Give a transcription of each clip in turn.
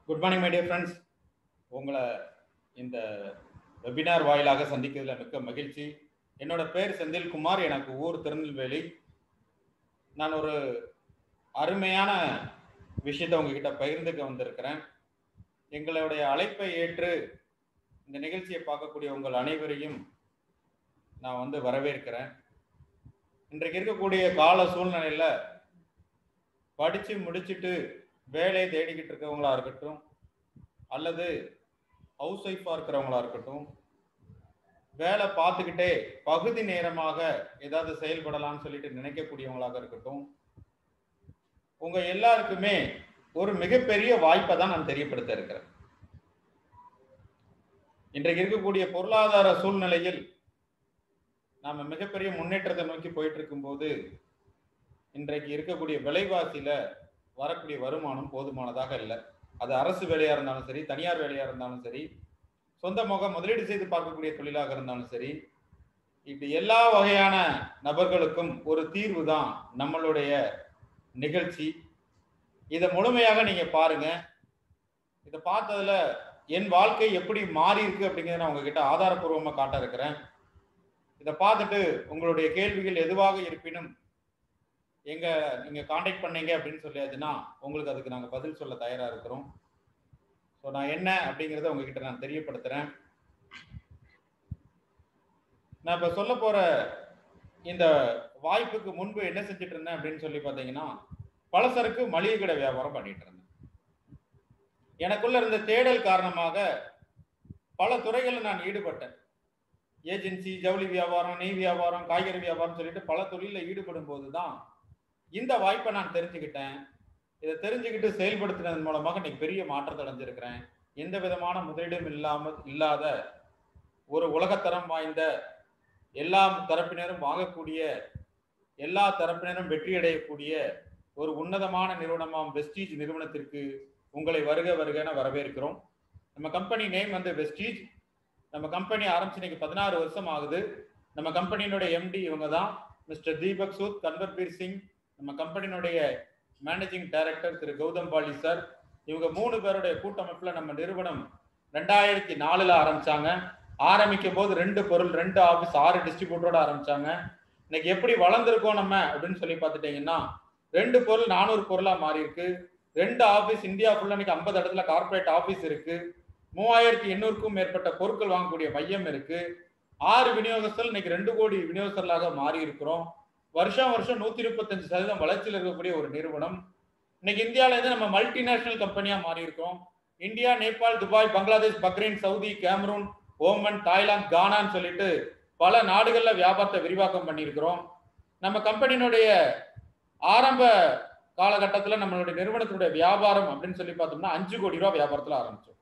good morning my dear friends உங்களை இந்த webinar வாயிலாக சந்திக்கிறதுல மிக்க மகிழ்ச்சி என்னோட பேர் செந்தில்குமார் எனக்கு ஊர் திருநெல்வேலி நான் ஒரு அருமையான விஷயத்தை உங்ககிட்ட பகிர்ந்துக்க வந்திருக்கிறேன் எங்களுடைய அழைப்பை ஏற்று இந்த நிகழ்ச்சியை பார்க்கக்கூடிய உங்கள் அனைவரையும் நான் வந்து வரவேற்கிறேன் இன்றைக்கு இருக்கக்கூடிய கால சூழ்நிலையில் படித்து முடிச்சுட்டு வேலையை தேடிக்கிட்டு இருக்கவங்களா இருக்கட்டும் அல்லது ஹவுஸ் ஒய்ஃபாக இருக்கிறவங்களா இருக்கட்டும் வேலை பார்த்துக்கிட்டே பகுதி நேரமாக ஏதாவது செயல்படலாம்னு சொல்லிட்டு நினைக்கக்கூடியவங்களாக இருக்கட்டும் உங்க எல்லாருக்குமே ஒரு மிகப்பெரிய வாய்ப்பை தான் நான் தெரியப்படுத்த இருக்கிறேன் இன்றைக்கு இருக்கக்கூடிய பொருளாதார சூழ்நிலையில் நாம மிகப்பெரிய முன்னேற்றத்தை நோக்கி போயிட்டு இருக்கும்போது இன்றைக்கு இருக்கக்கூடிய விலைவாசியில வரக்கூடிய வருமானம் போதுமானதாக இல்லை அது அரசு வேலையா இருந்தாலும் சரி தனியார் வேலையா இருந்தாலும் சரி சொந்தமாக முதலீடு செய்து பார்க்கக்கூடிய தொழிலாக இருந்தாலும் சரி இப்படி எல்லா வகையான நபர்களுக்கும் ஒரு தீர்வு தான் நம்மளுடைய நிகழ்ச்சி இதை முழுமையாக நீங்க பாருங்க இதை பார்த்ததுல என் வாழ்க்கை எப்படி மாறி இருக்கு அப்படிங்கிறத நான் உங்ககிட்ட ஆதாரப்பூர்வமாக காட்ட இருக்கிறேன் இதை பார்த்துட்டு உங்களுடைய கேள்விகள் எதுவாக இருப்பினும் எங்க நீங்க காண்டாக்ட் பண்ணீங்க அப்படின்னு சொல்லியாச்சுன்னா உங்களுக்கு அதுக்கு நாங்கள் பதில் சொல்ல தயாரா இருக்கிறோம் ஸோ நான் என்ன அப்படிங்கிறத உங்ககிட்ட நான் தெரியப்படுத்துறேன் நான் இப்போ சொல்ல போற இந்த வாய்ப்புக்கு முன்பு என்ன செஞ்சுட்டு இருந்தேன் அப்படின்னு சொல்லி பார்த்தீங்கன்னா பலசரக்கு மளிகை கடை வியாபாரம் பண்ணிட்டு இருந்தேன் எனக்குள்ள இருந்த தேடல் காரணமாக பல துறைகளில் நான் ஈடுபட்டேன் ஏஜென்சி ஜவுளி வியாபாரம் நெய் வியாபாரம் காய்கறி வியாபாரம் சொல்லிட்டு பல தொழிலில் ஈடுபடும் போது தான் இந்த வாய்ப்பை நான் தெரிஞ்சுக்கிட்டேன் இதை தெரிஞ்சுக்கிட்டு செயல்படுத்தினதன் மூலமாக இன்னைக்கு பெரிய மாற்றத்தை அடைஞ்சிருக்கிறேன் எந்த விதமான முதலீடும் இல்லாமல் இல்லாத ஒரு உலகத்தரம் வாய்ந்த எல்லா தரப்பினரும் வாங்கக்கூடிய எல்லா தரப்பினரும் வெற்றி அடையக்கூடிய ஒரு உன்னதமான நிறுவனமாம் வெஸ்டீஜ் நிறுவனத்திற்கு உங்களை வருக வருகன வரவேற்கிறோம் நம்ம கம்பெனி நேம் வந்து வெஸ்டீஜ் நம்ம கம்பெனி ஆரம்பிச்சு இன்னைக்கு பதினாறு வருஷம் ஆகுது நம்ம கம்பெனியினுடைய எம்டி இவங்க தான் மிஸ்டர் தீபக் சூத் கன்வர்பீர் சிங் நம்ம கம்பெனியினுடைய மேனேஜிங் டைரக்டர் திரு கௌதம் பாலி சார் இவங்க மூணு பேருடைய கூட்டமைப்பில் நம்ம நிறுவனம் ரெண்டாயிரத்தி நாலுல ஆரம்பிச்சாங்க ஆரம்பிக்கும் போது ரெண்டு பொருள் ரெண்டு ஆஃபீஸ் ஆறு டிஸ்ட்ரிபியூட்டரோட ஆரம்பிச்சாங்க இன்னைக்கு எப்படி வளர்ந்துருக்கோம் நம்ம அப்படின்னு சொல்லி பார்த்துட்டீங்கன்னா ரெண்டு பொருள் நானூறு பொருளா மாறி இருக்கு ரெண்டு ஆஃபீஸ் இந்தியா ஃபுல்லா இன்னைக்கு ஐம்பது இடத்துல கார்பரேட் ஆஃபீஸ் இருக்கு மூவாயிரத்தி எண்ணூறுக்கும் மேற்பட்ட பொருட்கள் வாங்கக்கூடிய மையம் இருக்கு ஆறு விநியோகஸ்தர் இன்னைக்கு ரெண்டு கோடி விநியோகஸ்தர்களாக மாறி இருக்கிறோம் வருஷம் வருஷம் நூத்தி முப்பத்தஞ்சு சதவீதம் வளர்ச்சியில் இருக்கக்கூடிய ஒரு நிறுவனம் இன்னைக்கு இந்தியாவில இருந்து நம்ம மல்டிநேஷனல் கம்பெனியா மாறி இருக்கோம் India Nepal Dubai Bangladesh Bahrain Saudi Cameroon Oman Thailand கானான்னு சொல்லிட்டு பல நாடுகள்ல வியாபாரத்தை விரிவாக்கம் பண்ணியிருக்கிறோம் நம்ம கம்பெனியினுடைய ஆரம்ப காலகட்டத்தில் நம்மளுடைய நிறுவனத்தினுடைய வியாபாரம் அப்படின்னு சொல்லி பார்த்தோம்னா அஞ்சு கோடி ரூபாய் வியாபாரத்தில் ஆரம்பிச்சோம்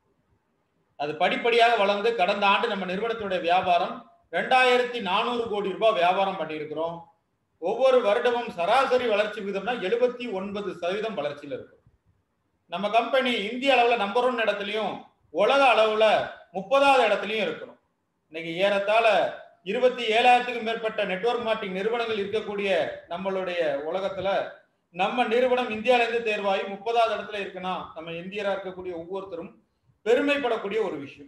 அது படிப்படியாக வளர்ந்து கடந்த ஆண்டு நம்ம நிறுவனத்தினுடைய வியாபாரம் ரெண்டாயிரத்தி நானூறு கோடி ரூபாய் வியாபாரம் பண்ணியிருக்கிறோம் ஒவ்வொரு வருடமும் சராசரி வளர்ச்சி விகிதம்னா எழுபத்தி ஒன்பது சதவீதம் வளர்ச்சியில் இருக்கும் நம்ம கம்பெனி இந்திய அளவுல நம்பர் ஒன் இடத்துலையும் உலக அளவுல முப்பதாவது இடத்துலையும் இருக்கணும் இன்னைக்கு ஏறத்தாழ இருபத்தி ஏழாயிரத்துக்கும் மேற்பட்ட நெட்ஒர்க் மார்க்கெட்டிங் நிறுவனங்கள் இருக்கக்கூடிய நம்மளுடைய உலகத்துல நம்ம நிறுவனம் இந்தியால இருந்து தேர்வாகி முப்பதாவது இடத்துல இருக்குன்னா நம்ம இந்தியரா இருக்கக்கூடிய ஒவ்வொருத்தரும் பெருமைப்படக்கூடிய ஒரு விஷயம்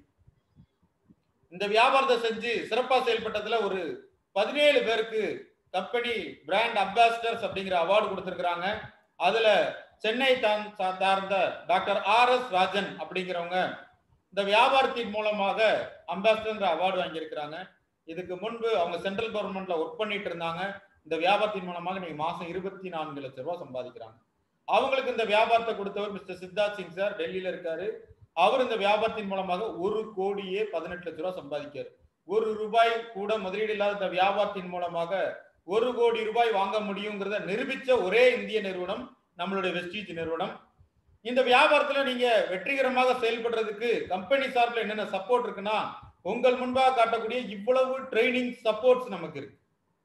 இந்த வியாபாரத்தை செஞ்சு சிறப்பா செயல்பட்டதுல ஒரு பதினேழு பேருக்கு கம்பெனி பிராண்ட் அம்பாசிடர்ஸ் அப்படிங்கிற அவார்டு கொடுத்திருக்கிறாங்க அதுல சென்னை சார்ந்த டாக்டர் ஆர் எஸ் ராஜன் அப்படிங்கிறவங்க இந்த வியாபாரத்தின் மூலமாக அம்பாசிடர் அவார்டு வாங்கியிருக்கிறாங்க இதுக்கு முன்பு அவங்க சென்ட்ரல் கவர்மெண்ட்ல ஒர்க் பண்ணிட்டு இருந்தாங்க இந்த வியாபாரத்தின் மூலமாக நீங்க மாசம் இருபத்தி நான்கு லட்சம் ரூபாய் சம்பாதிக்கிறாங்க அவங்களுக்கு இந்த வியாபாரத்தை கொடுத்தவர் மிஸ்டர் சித்தார்த் சிங் சார் டெல்லியில இருக்காரு அவர் இந்த வியாபாரத்தின் மூலமாக ஒரு கோடியே பதினெட்டு லட்ச ரூபாய் சம்பாதிக்காரு ஒரு ரூபாய் கூட முதலீடு இல்லாத இந்த வியாபாரத்தின் மூலமாக ஒரு கோடி ரூபாய் வாங்க முடியுங்கிறத நிரூபிச்ச ஒரே இந்திய நிறுவனம் நம்மளுடைய வெஸ்டீஜ் நிறுவனம் இந்த வியாபாரத்துல நீங்க வெற்றிகரமாக செயல்படுறதுக்கு கம்பெனி சார்பில் என்னென்ன சப்போர்ட் இருக்குன்னா உங்கள் முன்பாக காட்டக்கூடிய இவ்வளவு ட்ரைனிங் சப்போர்ட்ஸ் நமக்கு இருக்கு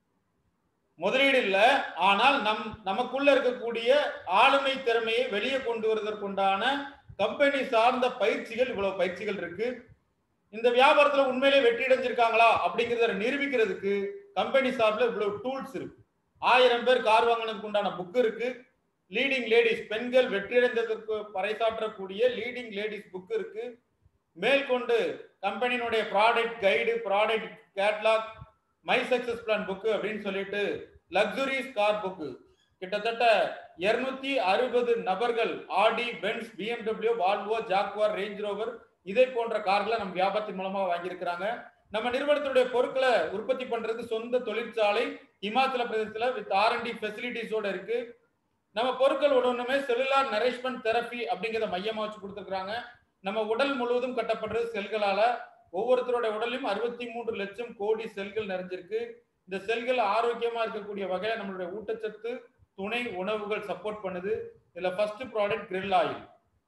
முதலீடு இல்லை ஆனால் நம் நமக்குள்ள இருக்கக்கூடிய ஆளுமை திறமையை வெளியே கொண்டு வருவதற்குண்டான கம்பெனி சார்ந்த பயிற்சிகள் இவ்வளவு பயிற்சிகள் இருக்கு இந்த வியாபாரத்துல உண்மையிலே வெற்றி அடைஞ்சிருக்காங்களா அப்படிங்கிறத நிரூபிக்கிறதுக்கு கம்பெனி சார்பில் இவ்வளவு டூல்ஸ் இருக்கு ஆயிரம் பேர் கார் வாங்கினதுக்கு உண்டான புக் இருக்கு லீடிங் லேடிஸ் பெண்கள் வெற்றியடைந்ததற்கு பறைசாற்றக்கூடிய லீடிங் லேடிஸ் புக் இருக்கு மேற்கொண்டு கம்பெனியினுடைய product guide product catalogue my success plan book அப்படின்னு சொல்லிட்டு லக்ஸுரிஸ் கார் புக்கு கிட்டத்தட்ட இருநூத்தி அறுபது நபர்கள் Audi Benz BMW Volvo Jaguar Range Rover இதை போன்ற கார்களை நம்ம வியாபாரத்தின் மூலமா வாங்கியிருக்கிறாங்க நம்ம நிறுவனத்தினுடைய பொருட்களை உற்பத்தி பண்றதுக்கு சொந்த தொழிற்சாலை இமாச்சல பிரதேசத்துல வித் ஆர்என்டி ஃபெசிலிட்டிஸோட இருக்கு நம்ம பொருட்கள் ஒவ்வொன்றுமே செல்லுலார் நரிஷ்மெண்ட் தெரப்பி அப்படிங்கிறத மையமா வச்சு கொடுத்துருக்காங்க நம்ம உடல் முழுவதும் கட்டப்படுறது செல்களால ஒவ்வொருத்தரோட உடலையும் அறுபத்தி மூன்று லட்சம் கோடி செல்கள் நிறைஞ்சிருக்கு இந்த செல்கள் ஆரோக்கியமா இருக்கக்கூடிய வகையில நம்மளுடைய ஊட்டச்சத்து துணை உணவுகள் சப்போர்ட் பண்ணுது இதுல ஃபர்ஸ்ட் ப்ராடக்ட் கிரில் ஆயில்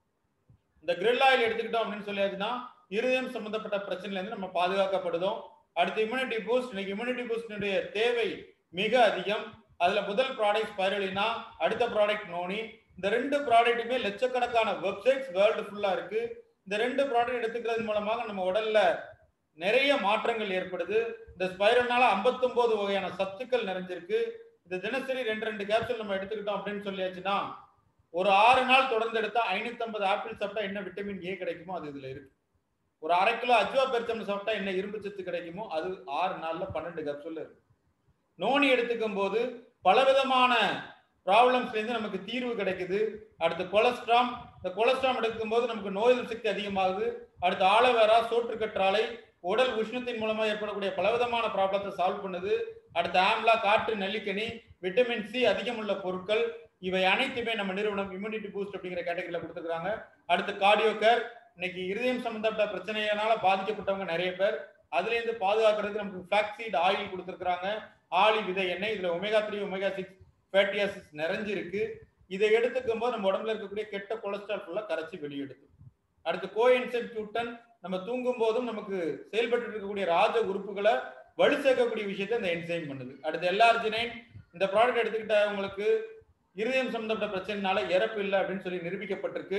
இந்த கிரில் ஆயில் எடுத்துக்கிட்டோம் அப்படின்னு சொல்லியாச்சுன்னா இருதயம் சம்பந்தப்பட்ட பிரச்சனைல இருந்து நம்ம பாதுகாக்கப்படுதோம் அடுத்து இம்யூனிட்டி பூஸ்ட் இன்னைக்கு இம்யூனிட்டி பூஸ்டினுடைய தேவை மிக அதிகம் அதுல முதல் ப்ராடக்ட் ஸ்பைரலினா அடுத்த ப்ராடக்ட் நோனி இந்த ரெண்டு ப்ராடக்ட்டுமே லட்சக்கணக்கான வெப்சைட்ஸ் வேர்ல்டு ஃபுல்லா இருக்கு இந்த ரெண்டு ப்ராடக்ட் எடுத்துக்கிறது மூலமாக நம்ம உடல்ல நிறைய மாற்றங்கள் ஏற்படுது இந்த ஸ்பைரல்னால 59 வகையான சத்துக்கள் நிறைஞ்சிருக்கு இந்த தினசரி ரெண்டு ரெண்டு கேப்சூல் நம்ம எடுத்துக்கிட்டோம் அப்படின்னு சொல்லியாச்சுன்னா ஒரு ஆறு நாள் தொடர்ந்து எடுத்தா ஐநூத்தி ஐம்பது ஆப்பிள் சாப்பிட்டா என்ன விட்டமின் ஏ கிடைக்குமோ அது இதுல இருக்கு ஒரு அரை கிலோ அஜ்வா பெருச்சம் சாப்பிட்டா என்ன இரும்பு சத்து கிடைக்குமோ அது ஆறு நாள்ல பன்னெண்டு கேப்சூல்ல இருக்கு நோனி எடுத்துக்கும் போது பலவிதமான ப்ராப்ளம்ஸ்ல இருந்து நமக்கு தீர்வு கிடைக்குது அடுத்து கொலஸ்ட்ராம் இந்த கொலஸ்ட்ராம் எடுக்கும் போது நமக்கு நோய் எதிர்ப்பு சக்தி அதிகமாகுது அடுத்து ஆலோவேரா சோற்றுக்கற்றாழை உடல் உஷ்ணத்தின் மூலமா ஏற்படக்கூடிய பலவிதமான ப்ராப்ளத்தை சால்வ் பண்ணுது அடுத்து ஆம்லா காற்று நெல்லிக்கனி விட்டமின் சி அதிகம் உள்ள பொருட்கள் இவை அனைத்துமே நம்ம நிறுவனம் இம்யூனிட்டி பூஸ்ட் அப்படிங்கிற கேட்டகரியில கொடுத்துருக்காங்க அடுத்து கார்டியோ கேர் இன்னைக்கு இருதயம் சம்பந்தப்பட்ட பிரச்சனையினால பாதிக்கப்பட்டவங்க நிறைய பேர் அதுல இருந்து பாதுகாக்கிறதுக்கு நமக்கு ஃபிளாக்சீட் ஆயில் கொடுத்துருக்காங்க ஆளி விதை எண்ணெய் இதுல omega three omega six fatty acids நிறைஞ்சிருக்கு இதை எடுத்துக்கும் போது நம்ம உடம்புல இருக்கக்கூடிய கெட்ட கொலஸ்ட்ரால் ஃபுல்லா கரைச்சி வெளியெடுக்கும் அடுத்து கோஎன்சைம் கியூட்டன் நம்ம தூங்கும் போதும் நமக்கு செயல்பட்டு இருக்கக்கூடிய ராஜ உறுப்புகளை வலு சேர்க்கக்கூடிய விஷயத்தை இந்த என்சைம் பண்ணுது அடுத்து எல்ஆர்ஜினைன் இந்த ப்ராடக்ட் எடுத்துக்கிட்ட உங்களுக்கு இருதயம் சம்பந்தப்பட்ட பிரச்சனைனால இறப்பு இல்லை அப்படின்னு சொல்லி நிரூபிக்கப்பட்டிருக்கு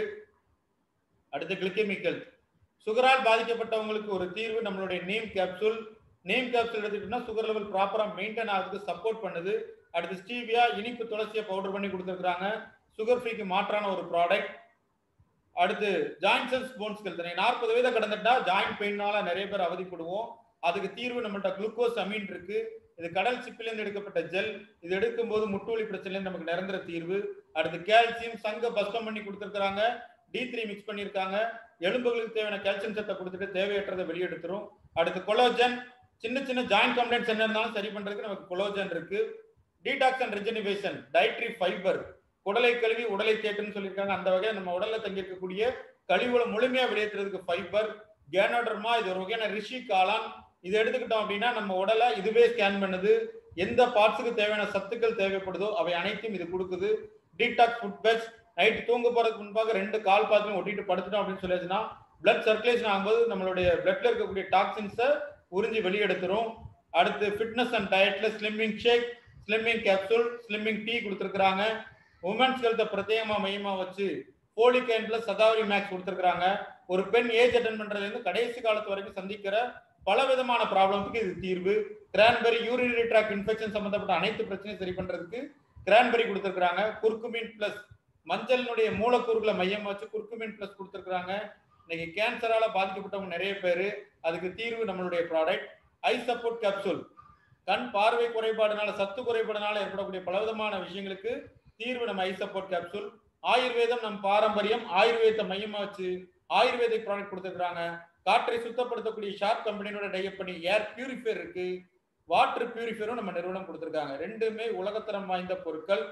அடுத்து கிளிக்கமிக்கல் சுகரால் பாதிக்கப்பட்டவங்களுக்கு ஒரு தீர்வு நம்மளுடைய நேம் கேப்சூல் நேம் கேப்சூல் எடுத்துக்கிட்டோம்னா சுகர் லெவல் ப்ராப்பரா மெயின்டைன் ஆகிறதுக்கு சப்போர்ட் பண்ணுது அடுத்து ஸ்டீவியா இனிப்பு துளசியை பவுடர் பண்ணி கொடுத்துருக்காங்க சுகர் ஃப்ரீக்கு மாற்றான ஒரு ப்ராடக்ட் அடுத்து ஜாயின்ஸ் போன்ஸ் ஹெல்த் நாற்பது வயதை கடந்துட்டா ஜாயிண்ட் பெயின்னால நிறைய பேர் அவதிப்படுவோம் அதுக்கு தீர்வு நம்மள்ட்ட குளுக்கோஸ் அமீன் இருக்கு இது கடல் சிப்பிலிருந்து எடுக்கப்பட்ட ஜெல் இது எடுக்கும்போது முட்டுவலி பிரச்சனையில நமக்கு நிரந்தர தீர்வு அடுத்து கால்சியம் சங்க பஸ்டம் பண்ணி கொடுத்துருக்காங்க டி த்ரீ மிக்ஸ் பண்ணியிருக்காங்க எலும்புகளுக்கு தேவையான கால்சியம் சத்தை கொடுத்துட்டு தேவையற்றதை வெளியெடுத்துரும் அடுத்து கொலோஜன் சின்ன சின்ன ஜாயிண்ட் கம்ப்ளைண்ட்ஸ் என்ன இருந்தாலும் சரி பண்றதுக்கு நமக்கு கொலோஜன் இருக்கு detox and regeneration dietary fibre குடலை கழுவி உடலை தேட்டுன்னு சொல்லியிருக்காங்க அந்த வகையில் நம்ம உடல்ல தங்கி இருக்கக்கூடிய கழிவுகளை முழுமையா வெளியேற்றுறதுக்கு ஃபைபர் கேனோடர்மா இது ஒரு வகையான ரிஷி காளான் இதை எடுத்துக்கிட்டோம் அப்படின்னா நம்ம உடலை இதுவே ஸ்கேன் பண்ணுது எந்த பார்ட்ஸுக்கு தேவையான சத்துக்கள் தேவைப்படுதோ அவை அனைத்தையும் இது கொடுக்குது டீடாக்ஸ் ஃபுட் பேக்ஸ் நைட் தூங்க போறதுக்கு முன்பாக ரெண்டு கால் பாத்திரம் ஒட்டிட்டு படுத்துட்டோம் அப்படின்னு சொல்லியாச்சுன்னா பிளட் சர்க்குலேஷன் ஆகும்போது நம்மளுடைய பிளட்ல இருக்கக்கூடிய டாக்ஸின்ஸை உறிஞ்சி வெளியெடுத்துரும் அடுத்து ஃபிட்னஸ் அண்ட் டயட்ல slimming shake slimming capsule slimming tea கொடுத்துருக்காங்க உமன்ஸ் ஹெல்த்தை பிரத்யேகமா மையமா வச்சு folic and plus Shatavari max கொடுத்துருக்காங்க ஒரு பெண் ஏஜ் அட்டன் பண்றதுல இருந்து கடைசி காலத்து வரைக்கும் சந்திக்கிற பல விதமான ப்ராப்ளம்க்கு இது தீர்வு கிரான்பெரி யூரினரி ட்ராக் இன்ஃபெக்ஷன் சம்பந்தப்பட்ட அனைத்து பிரச்சனையும் சரி பண்றதுக்கு கிரான்பெரி கொடுத்துருக்காங்க குர்குமின் பிளஸ் மஞ்சளினுடைய மூலக்கூறுகளை மையம் வச்சு குர்குமின் பிளஸ் கொடுத்துருக்காங்க இன்னைக்கு கேன்சரால பாதிக்கப்பட்டவங்க நிறைய பேர் அதுக்கு தீர்வு நம்மளுடைய ப்ராடக்ட் ஐ சப்போர்ட் கேப்சூல் கண் பார்வை குறைபாடுனால சத்து குறைபாடுனால ஏற்படக்கூடிய பலவிதமான விஷயங்களுக்கு தீர்வு நம்ம ஐ சப்போர்ட் கேப்சூல் ஆயுர்வேதம் நம் பாரம்பரியம் ஆயுர்வேதத்தை மையமா வச்சு ஆயுர்வேதிக் ப்ராடக்ட் கொடுத்துருக்காங்க காற்றை சுத்தப்படுத்தக்கூடிய ஷார்ப் கம்பெனியோட டைப் பண்ணி ஏர் பியூரிஃபையர் இருக்கு வாட்டர் பியூரிஃபையரும் நம்ம நிறுவனம் கொடுத்துருக்காங்க ரெண்டுமே உலகத்தரம் வாய்ந்த பொருட்கள்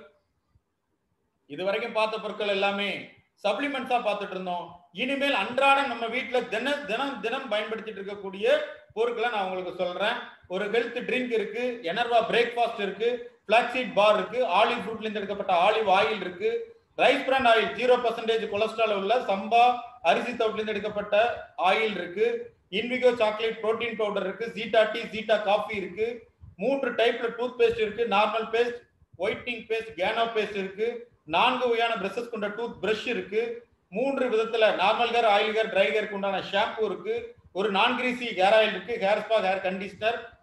இது வரைக்கும் பார்த்த பொருட்கள் எல்லாமே சப்ளிமெண்ட்ஸா பார்த்துட்டு இருந்தோம் இனிமேல் அன்றாடம் நம்ம வீட்டுல தின தினம் தினம் பயன்படுத்திட்டு இருக்கக்கூடிய பொருட்களை நான் உங்களுக்கு சொல்றேன் ஒரு ஹெல்த் ட்ரிங்க் இருக்கு எனர்வா பிரேக்ஃபாஸ்ட் இருக்கு பிளாக்சீட் பார் இருக்கு ஆலிவ் ஃப்ரூட்ல இருந்து எடுக்கப்பட்ட ஆலிவ் ஆயில் இருக்கு rice bran oil zero percentage cholesterol உள்ள சம்பா அரிசி தவிட்டுல இருந்து எடுக்கப்பட்ட ஆயில் இருக்கு இன்விகோ சாக்லேட் புரோட்டீன் பவுடர் இருக்கு ஜீட்டா டீ ஜீட்டா காஃபி இருக்கு மூன்று டைப்ல டூத் பேஸ்ட் இருக்கு நார்மல் பேஸ்ட் ஒயிட்டிங் பேஸ்ட் கேனோ பேஸ்ட் இருக்கு நான்கு வகையான பிரஷஸ் கொண்ட டூத் பிரஷ் இருக்கு மூன்று விதத்துல normal hair oil hair dry ஹேருக்கு உண்டான ஷாம்பு இருக்கு ஒரு நான் கிரீசி ஹேர் ஆயில் இருக்கு ஹேர் ஸ்பா ஹேர் கண்டிஷனர்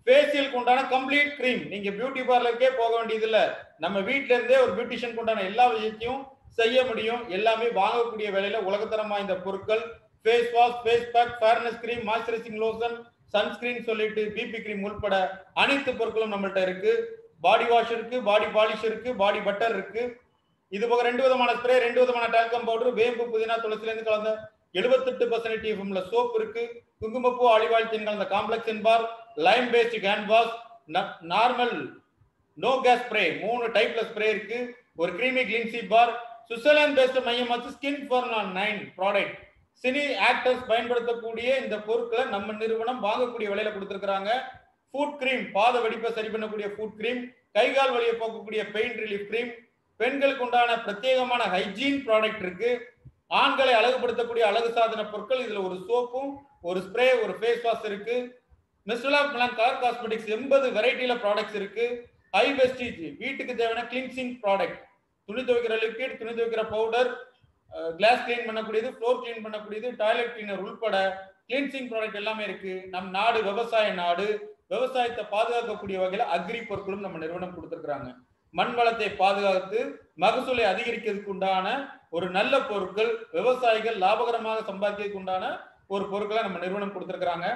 ஃபேஷியலுக்கு உண்டான கம்ப்ளீட் கிரீம் நீங்க பியூட்டி பார்லருக்கே போக வேண்டியது இல்ல நம்ம வீட்ல இருந்தே ஒரு பியூட்டிஷியனுக்கு உண்டான எல்லா விஷயத்தையும் செய்ய முடியும் எல்லாமே வாங்கக்கூடிய விலையில உலகத்தரம் வாய்ந்த பொருட்கள் face wash face pack fairness cream moisturising lotion sunscreen சொல்லிட்டு பிபி கிரீம் உட்பட அனைத்து பொருட்களும் நம்மள்ட்ட இருக்கு பாடி வாஷ் இருக்கு பாடி பாலிஷ் இருக்கு பாடி பட்டர் இருக்கு இது போக ரெண்டு விதமான ஸ்ப்ரே ரெண்டு விதமான டால்கம் பவுடர் வேம்பு புதினா துளசில இருந்து கலந்த எழுபத்தெட்டு பர்சன்ட் டிஎஃப்எம்ல சோப் இருக்கு குங்குமப்பூ ஆலிவாயில் தேன் கலந்த complex bar lime paste hand wash normal no gas spray மூணு டைப்ல ஸ்ப்ரே இருக்கு ஒரு creamy cleansing bar Switzerland paste மையம் வச்சு skin for nine product cine actors பயன்படுத்தக்கூடிய இந்த பொருட்களை நம்ம நிறுவனம் வாங்கக்கூடிய விலையில கொடுத்துருக்காங்க ஃபுட் கிரீம் பாத வெடிப்பை சரி பண்ணக்கூடிய ஃபுட் கிரீம் கைகால் வலியை போக்கக்கூடிய பெயின் ரிலீஃப் கிரீம் பெண்களுக்கு உண்டான பிரத்யேகமான ஹைஜீன் ப்ராடக்ட் இருக்கு ஆண்களை அழகுபடுத்தக்கூடிய அழகு சாதன பொருட்கள் இதுல ஒரு சோப்பும் ஒரு ஸ்ப்ரே ஒரு ஃபேஸ் வாஷ் இருக்கு mister of Milan colour cosmetics எண்பது வெரைட்டியில ப்ராடக்ட்ஸ் இருக்கு ஹை வெஸ்டீஜ் வீட்டுக்கு தேவையான கிளீன்சிங் ப்ராடக்ட் துணி துவைக்கிற லிக்விட் துணி துவைக்கிற பவுடர் கிளாஸ் கிளீன் பண்ணக்கூடியது ஃப்ளோர் கிளீன் பண்ணக்கூடியது டாய்லெட் கிளீனர் உள்பட கிளீன்சிங் ப்ராடக்ட் எல்லாமே இருக்கு நம் நாடு விவசாய நாடு விவசாயத்தை பாதுகாக்கக்கூடிய வகையில அக்ரி பொருட்களும் நம்ம நிறுவனம் கொடுத்துருக்காங்க மண் வளத்தை பாதுகாத்து மகசூலை அதிகரிக்கிறதுக்கு உண்டான ஒரு நல்ல பொருட்கள் விவசாயிகள் லாபகரமாக சம்பாதிக்கிறதுக்கு உண்டான ஒரு பொருட்களை நம்ம நிறுவனம் கொடுத்துருக்காங்க